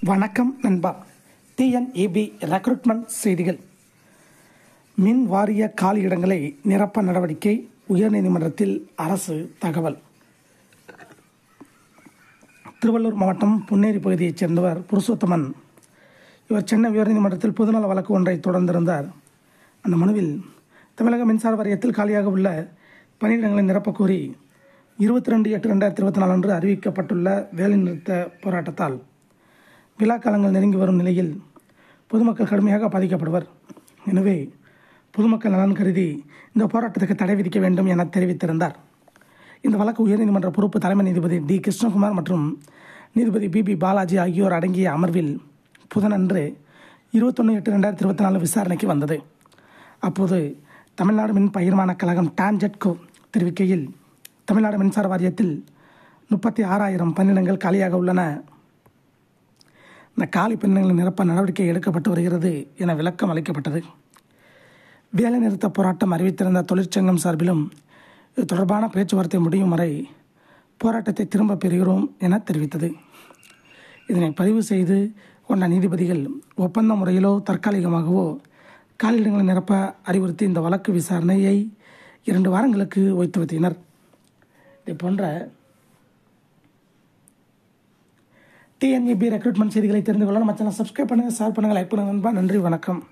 வணக்கம் நண்பா TNAP recruitment செய்திகள் மின் வாரிய காலியிடங்களை நிரப்ப நடவடிக்கை உயர்நீதிமன்றத்தில் அரசு தகவல் திருவள்ளூர் மாவட்டம் பொன்னேரி பகுதியைச் சேர்ந்தவர் புருஷோத்தமன் இவர் சென்னை உயர்நீதிமன்றத்தில் பொதுநல வழக்கு ஒன்றை தொடர்ந்திருந்தார் அந்த மனுவில் தமிழக மின்சார வாரியத்தில் காலியாக உள்ள பணியிடங்களை நிரப்பக் கோரி இருபத்தி ரெண்டு எட்டு ரெண்டாயிரத்தி இருபத்தி நாலு அன்று அறிவிக்கப்பட்டுள்ள வேலைநிறுத்த போராட்டத்தால் விழாக்காலங்கள் நெருங்கி வரும் நிலையில் பொதுமக்கள் கடுமையாக பாதிக்கப்படுவர் எனவே பொதுமக்கள் நலன் கருதி இந்த போராட்டத்துக்கு தடை விதிக்க வேண்டும் என தெரிவித்திருந்தார் இந்த வழக்கு உயர்நீதிமன்ற பொறுப்பு தலைமை நீதிபதி டி கிருஷ்ணகுமார் மற்றும் நீதிபதி பி பி பாலாஜி ஆகியோர் அடங்கிய அமர்வில் புதனன்று இருபத்தொன்று எட்டு ரெண்டாயிரத்தி இருபத்தி நாலு விசாரணைக்கு வந்தது அப்போது தமிழ்நாடு மின் பகிர்மான கழகம் டான்ஜெட்கோ தெரிவிக்கையில் தமிழ்நாடு மின்சார வாரியத்தில் முப்பத்தி ஆறாயிரம் பணியிடங்கள் காலியாக உள்ளன இந்த காலி பணியிடங்களை நிரப்ப நடவடிக்கை எடுக்கப்பட்டு வருகிறது என விளக்கம் அளிக்கப்பட்டது வேலைநிறுத்த போராட்டம் அறிவித்திருந்த தொழிற்சங்கம் சார்பிலும் இது தொடர்பான பேச்சுவார்த்தை முடியும் வரை போராட்டத்தை திரும்பப் பெறுகிறோம் என தெரிவித்தது இதனை பதிவு செய்து கொண்ட நீதிபதிகள் ஒப்பந்த முறையிலோ தற்காலிகமாகவோ காலியிடங்களை நிரப்ப அறிவுறுத்தி இந்த வழக்கு விசாரணையை இரண்டு வாரங்களுக்கு ஒய்த்து வைத்தனர் இது போன்ற டிஎன்இபி ரெக்ரூட்மெண்ட் செய்திகளை தெரிந்து கொள்ள நம்ம சேனல் சப்ஸ்கிரைப் பண்ணுங்கள் ஷேர் பண்ணுங்கள் லைக் பண்ணுங்கள் நண்பா நன்றி வணக்கம்